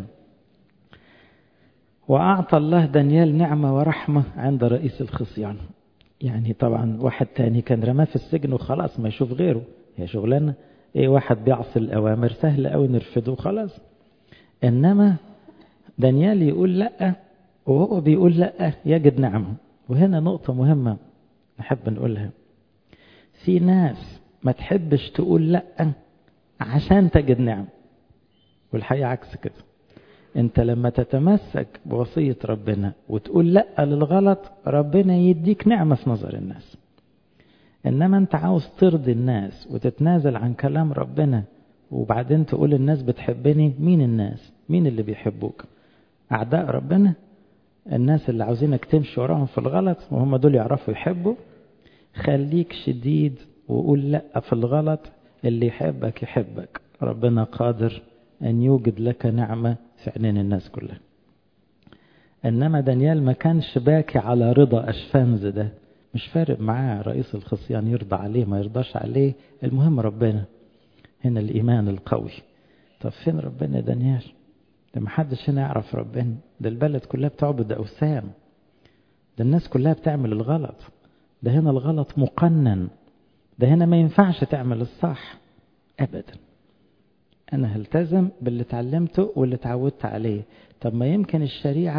وأعطى الله دانيال نعمة ورحمة عند رئيس الخصيان يعني طبعا واحد تاني كان رماه في السجن وخلاص ما يشوف غيره هي شغلانة ايه واحد بيعصي الأوامر سهل قوي نرفضه خلاص إنما دانيال يقول لأ وهو بيقول لأ يجد نعمة وهنا نقطة مهمة نحب نقولها في ناس ما تحبش تقول لأ عشان تجد نعمة والحقيقة عكس كده انت لما تتمسك بوصية ربنا وتقول لا للغلط ربنا يديك نعمة في نظر الناس انما انت عاوز ترضي الناس وتتنازل عن كلام ربنا وبعدين تقول الناس بتحبني مين الناس مين اللي بيحبوك اعداء ربنا الناس اللي عاوزينك تمشي وراهم في الغلط وهم دول يعرفوا يحبوا خليك شديد وقول لا في الغلط اللي يحبك يحبك ربنا قادر أن يوجد لك نعمة في عينين الناس كلها إنما دانيال ما كانش باكي على رضا أشفانز ده مش فارق معاه رئيس الخصيان يرضى عليه ما يرضاش عليه المهم ربنا هنا الإيمان القوي طب فين ربنا دانيال ده ما حدش هنا يعرف ربنا ده البلد كلها بتعبد أوثان ده الناس كلها بتعمل الغلط ده هنا الغلط مقنن ده هنا ما ينفعش تعمل الصح أبداً أنا هلتزم باللي اتعلمته واللي اتعودت عليه طب ما يمكن الشريعة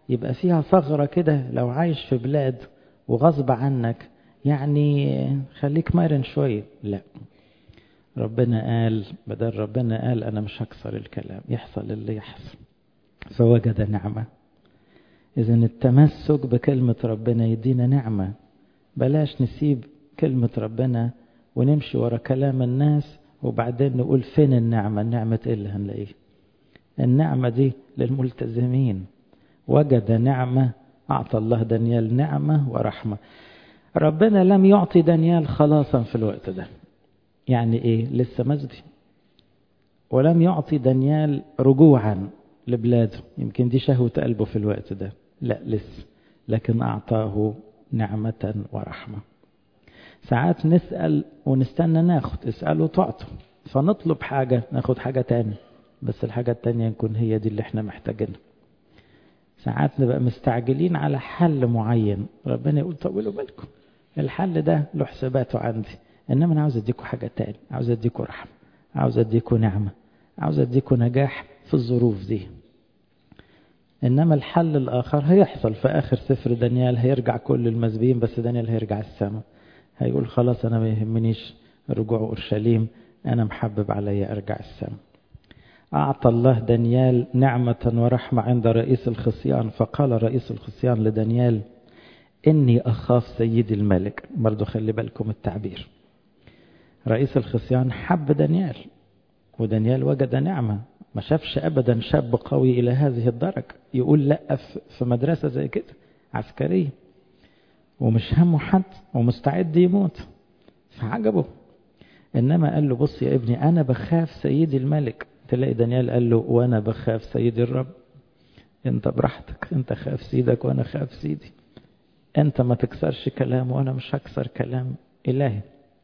يبقى فيها ثغرة كده لو عايش في بلاد وغصب عنك يعني خليك مرن شوية لا ربنا قال بدل ربنا قال أنا مش هكسر الكلام يحصل اللي يحصل فوجد نعمة إذا التمسك بكلمة ربنا يدينا نعمة بلاش نسيب كلمة ربنا ونمشي ورا كلام الناس وبعدين نقول فين النعمة النعمة إيه اللي هنلاقيه النعمة دي للملتزمين وجد نعمة أعطى الله دانيال نعمة ورحمة ربنا لم يعطي دانيال خلاصا في الوقت ده يعني إيه لسه مسجد ولم يعطي دانيال رجوعا لبلاده يمكن دي شهوة قلبه في الوقت ده لا لسه لكن أعطاه نعمة ورحمة ساعات نسأل ونستنى ناخد اسألوا تعطوا فنطلب حاجة ناخد حاجة تاني بس الحاجة التانية نكون هي دي اللي احنا محتاجينها ساعات نبقى مستعجلين على حل معين ربنا يقول طولوا بالكم الحل ده له حساباته عندي انما انا عاوز اديكم حاجة تاني عاوز اديكم رحمة عاوز اديكم نعمة عاوز اديكم نجاح في الظروف دي انما الحل الاخر هيحصل في اخر سفر دانيال هيرجع كل المسبيين بس دانيال هيرجع السماء هيقول خلاص انا ما يهمنيش رجوع اورشليم انا محبب علي ارجع السماء أعطى الله دانيال نعمة ورحمة عند رئيس الخصيان فقال رئيس الخصيان لدانيال إني أخاف سيدي الملك برضو خلي بالكم التعبير رئيس الخصيان حب دانيال ودانيال وجد نعمة ما شافش أبدا شاب قوي إلى هذه الدرجة يقول لا في مدرسة زي كده عسكرية ومش همه حد ومستعد يموت فعجبه إنما قال له بص يا ابني أنا بخاف سيدي الملك تلاقي دانيال قال له وانا بخاف سيدي الرب انت براحتك انت خاف سيدك وانا خاف سيدي انت ما تكسرش كلام وانا مش هكسر كلام الهي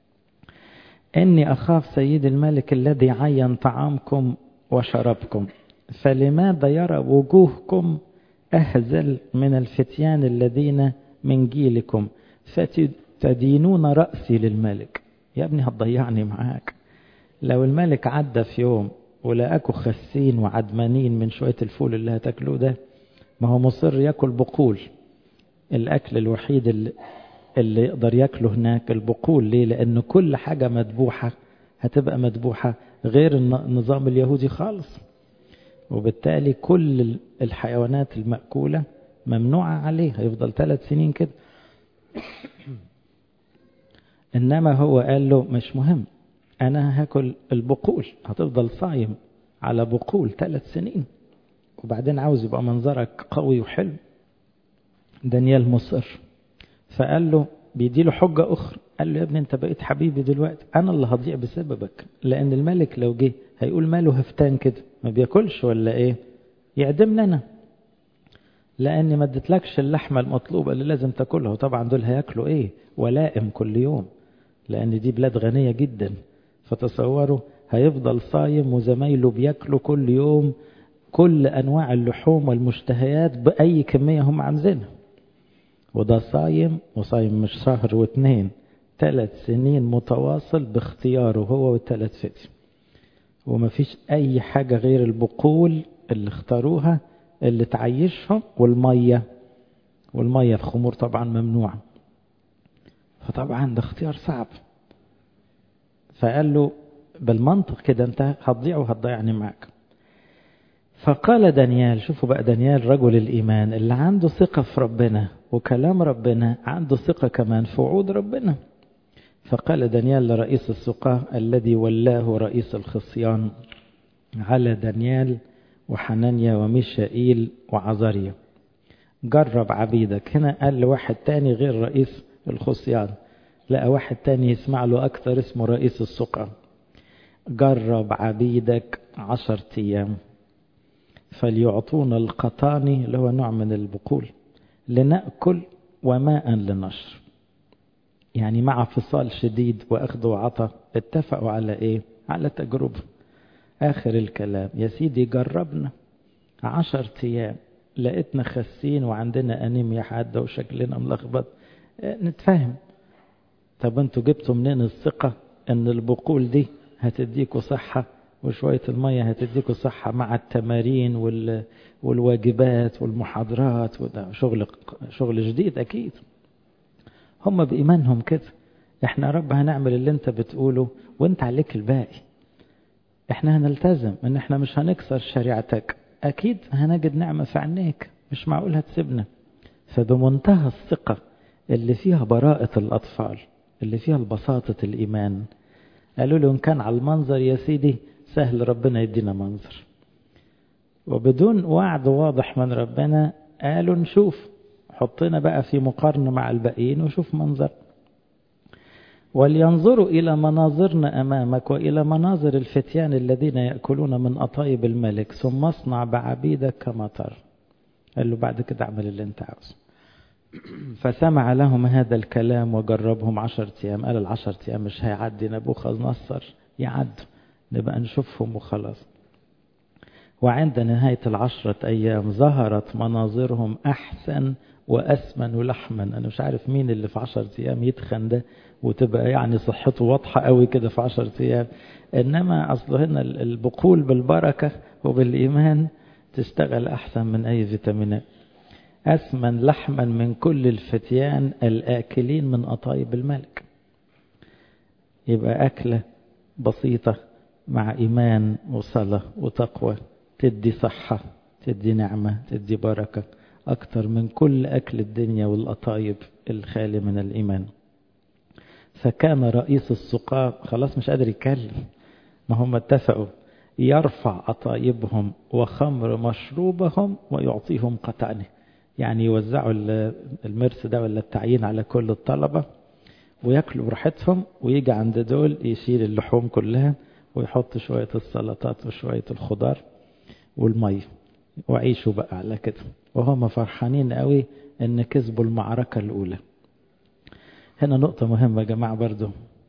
اني اخاف سيدي الملك الذي عين طعامكم وشربكم فلماذا يرى وجوهكم اهزل من الفتيان الذين من جيلكم فتدينون رأسي للملك يا ابني هتضيعني معاك لو الملك عدى في يوم ولقاكوا خسين وعدمانين من شوية الفول اللي هتاكلوه ده ما هو مصر ياكل بقول الأكل الوحيد اللي, اللي يقدر ياكله هناك البقول ليه لأن كل حاجة مذبوحة هتبقى مذبوحة غير النظام اليهودي خالص وبالتالي كل الحيوانات المأكولة ممنوعة عليه هيفضل ثلاث سنين كده إنما هو قال له مش مهم أنا هاكل البقول هتفضل صايم على بقول ثلاث سنين وبعدين عاوز يبقى منظرك قوي وحلو دانيال مصر فقال له بيديله حجة أخرى قال له يا ابني أنت بقيت حبيبي دلوقتي أنا اللي هضيع بسببك لأن الملك لو جه هيقول ماله هفتان كده ما بياكلش ولا إيه يعدمنا أنا لأني ما اديتلكش اللحمة المطلوبة اللي لازم تاكلها وطبعا دول هياكلوا إيه ولائم كل يوم لأن دي بلاد غنية جدا فتصوروا هيفضل صايم وزمايله بياكلوا كل يوم كل أنواع اللحوم والمشتهيات بأي كمية هم عاوزينها وده صايم وصايم مش شهر واثنين ثلاث سنين متواصل باختياره هو والثلاث فتي ومفيش أي حاجة غير البقول اللي اختاروها اللي تعيشهم والمية والمية الخمور طبعا ممنوعة فطبعا ده اختيار صعب فقال له بالمنطق كده انت هتضيع وهتضيعني معك فقال دانيال شوفوا بقى دانيال رجل الإيمان اللي عنده ثقة في ربنا وكلام ربنا عنده ثقة كمان في وعود ربنا فقال دانيال لرئيس السقاة الذي ولاه رئيس الخصيان على دانيال وحنانيا وميشائيل وعزاريا جرب عبيدك هنا قال لواحد تاني غير رئيس الخصيان لقى واحد تاني يسمع له أكثر اسمه رئيس السقاة جرب عبيدك عشر أيام فليعطونا القطاني اللي هو نوع من البقول لنأكل وماء لنشر يعني مع فصال شديد وأخذ وعطى اتفقوا على إيه على تجربة آخر الكلام يا سيدي جربنا عشر أيام لقيتنا خسين وعندنا أنيميا حادة وشكلنا ملخبط نتفاهم طب انتوا جبتوا منين الثقة ان البقول دي هتديكوا صحة وشوية المية هتديكوا صحة مع التمارين وال... والواجبات والمحاضرات وده شغل شغل جديد أكيد هم بإيمانهم كده احنا يا رب هنعمل اللي انت بتقوله وانت عليك الباقي احنا هنلتزم ان احنا مش هنكسر شريعتك اكيد هنجد نعمة في عينيك مش معقول هتسيبنا فبمنتهى الثقة اللي فيها براءة الأطفال اللي فيها البساطة الإيمان قالوا له إن كان على المنظر يا سيدي سهل ربنا يدينا منظر وبدون وعد واضح من ربنا قالوا نشوف حطنا بقى في مقارنة مع الباقيين وشوف منظر ولينظروا إلى مناظرنا أمامك وإلى مناظر الفتيان الذين يأكلون من أطايب الملك ثم اصنع بعبيدك كما ترى قال له بعد كده اعمل اللي انت عاوزه فسمع لهم هذا الكلام وجربهم عشر أيام قال العشر أيام مش هيعدي نبوخذ نصر يعدوا نبقى نشوفهم وخلاص وعند نهاية العشرة أيام ظهرت مناظرهم أحسن وأسمن لحما أنا مش عارف مين اللي في عشرة أيام يتخن ده وتبقى يعني صحته واضحة قوي كده في عشرة أيام إنما أصله هنا البقول بالبركة وبالإيمان تشتغل أحسن من أي فيتامينات أسمن لحما من كل الفتيان الآكلين من أطايب الملك يبقى أكلة بسيطة مع إيمان وصلاة وتقوى تدي صحة تدي نعمة تدي بركة أكتر من كل أكل الدنيا والأطايب الخالي من الإيمان فكان رئيس السقاة خلاص مش قادر يتكلم ما هم اتفقوا يرفع أطايبهم وخمر مشروبهم ويعطيهم قطعنه يعني يوزعوا المرس ده ولا التعيين على كل الطلبة وياكلوا براحتهم ويجي عند دول يشيل اللحوم كلها ويحط شوية السلطات وشوية الخضار والمية وعيشوا بقى على كده وهم فرحانين قوي ان كسبوا المعركة الاولى هنا نقطة مهمة يا جماعة برضو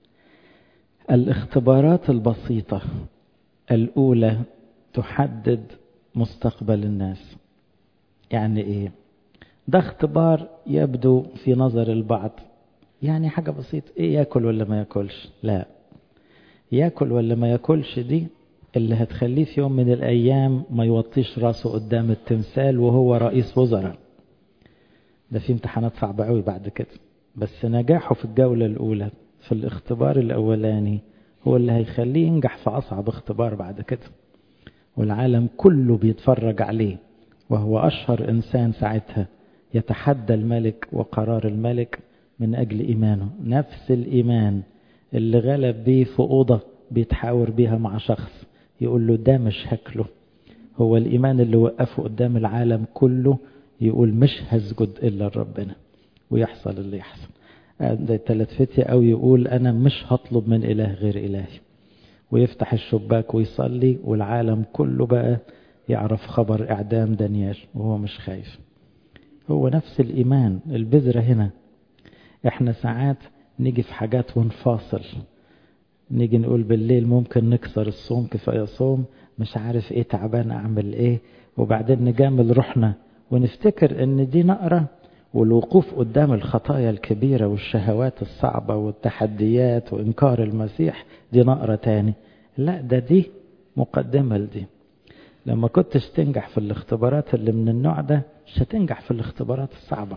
الاختبارات البسيطة الاولى تحدد مستقبل الناس يعني ايه ده اختبار يبدو في نظر البعض يعني حاجة بسيطة ايه ياكل ولا ما ياكلش لا ياكل ولا ما ياكلش دي اللي هتخليه في يوم من الأيام ما يوطيش راسه قدام التمثال وهو رئيس وزراء ده في امتحانات صعبة قوي بعد كده بس نجاحه في الجولة الأولى في الاختبار الأولاني هو اللي هيخليه ينجح في أصعب اختبار بعد كده والعالم كله بيتفرج عليه وهو أشهر إنسان ساعتها يتحدى الملك وقرار الملك من أجل إيمانه نفس الإيمان اللي غلب بيه في أوضة بيتحاور بيها مع شخص يقول له ده مش هكله هو الإيمان اللي وقفه قدام العالم كله يقول مش هسجد إلا لربنا ويحصل اللي يحصل ده ثلاث فتية أو يقول أنا مش هطلب من إله غير إلهي ويفتح الشباك ويصلي والعالم كله بقى يعرف خبر إعدام دانيال وهو مش خايف هو نفس الإيمان البذرة هنا احنا ساعات نيجي في حاجات ونفاصل نيجي نقول بالليل ممكن نكسر الصوم كفاية صوم مش عارف ايه تعبان اعمل ايه وبعدين نجامل روحنا ونفتكر ان دي نقرة والوقوف قدام الخطايا الكبيرة والشهوات الصعبة والتحديات وإنكار المسيح دي نقرة تاني لا ده دي مقدمة لدي لما كنتش تنجح في الاختبارات اللي من النوع ده مش هتنجح في الاختبارات الصعبة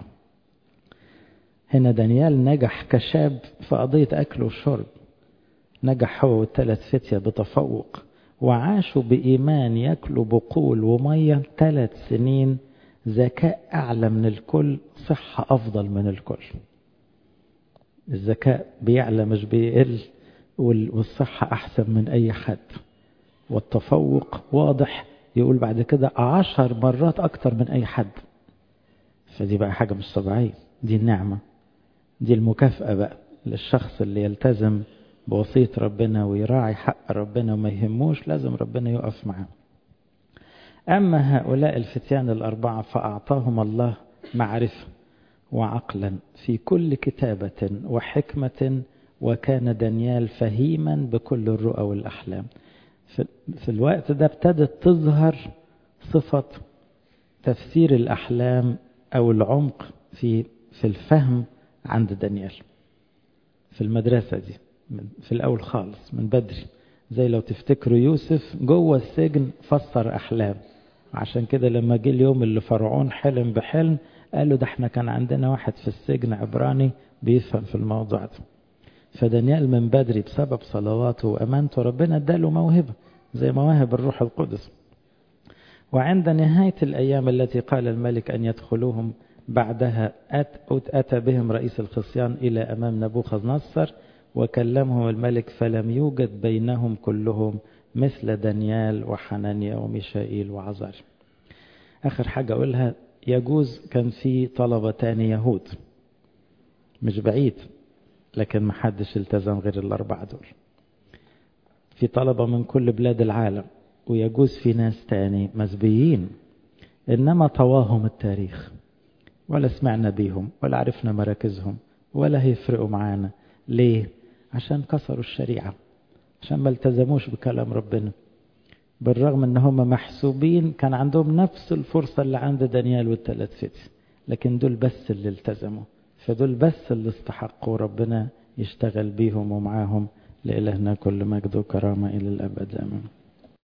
هنا دانيال نجح كشاب في قضية أكل وشرب نجح هو والثلاث فتية بتفوق وعاشوا بإيمان ياكلوا بقول ومية ثلاث سنين ذكاء أعلى من الكل صحة أفضل من الكل الذكاء بيعلى مش بيقل والصحة أحسن من أي حد والتفوق واضح يقول بعد كده عشر مرات أكتر من أي حد فدي بقى حاجة مش طبيعية دي النعمة دي المكافأة بقى للشخص اللي يلتزم بوصية ربنا ويراعي حق ربنا وما يهموش لازم ربنا يقف معاه أما هؤلاء الفتيان الأربعة فأعطاهم الله معرفة وعقلا في كل كتابة وحكمة وكان دانيال فهيما بكل الرؤى والأحلام في الوقت ده ابتدت تظهر صفة تفسير الأحلام أو العمق في في الفهم عند دانيال في المدرسة دي في الأول خالص من بدري زي لو تفتكروا يوسف جوه السجن فسر أحلام عشان كده لما جه اليوم اللي فرعون حلم بحلم قالوا ده احنا كان عندنا واحد في السجن عبراني بيفهم في الموضوع ده فدانيال من بدري بسبب صلواته وأمانته ربنا اداله موهبة زي مواهب الروح القدس وعند نهاية الأيام التي قال الملك أن يدخلوهم بعدها أتى بهم رئيس الخصيان إلى أمام نبوخذ نصر وكلمهم الملك فلم يوجد بينهم كلهم مثل دانيال وحنانيا وميشائيل وعزار آخر حاجة أقولها يجوز كان في طلبة تاني يهود مش بعيد لكن ما حدش التزم غير الأربعة دول في طلبة من كل بلاد العالم ويجوز في ناس تاني مسبيين إنما طواهم التاريخ ولا سمعنا بيهم ولا عرفنا مراكزهم ولا هيفرقوا معانا ليه؟ عشان كسروا الشريعة عشان ما التزموش بكلام ربنا بالرغم ان هم محسوبين كان عندهم نفس الفرصة اللي عند دانيال والثلاث فتي لكن دول بس اللي التزموا فدول بس اللي استحقوا ربنا يشتغل بيهم ومعاهم لإلهنا كل مجد وكرامة إلى الأبد آمين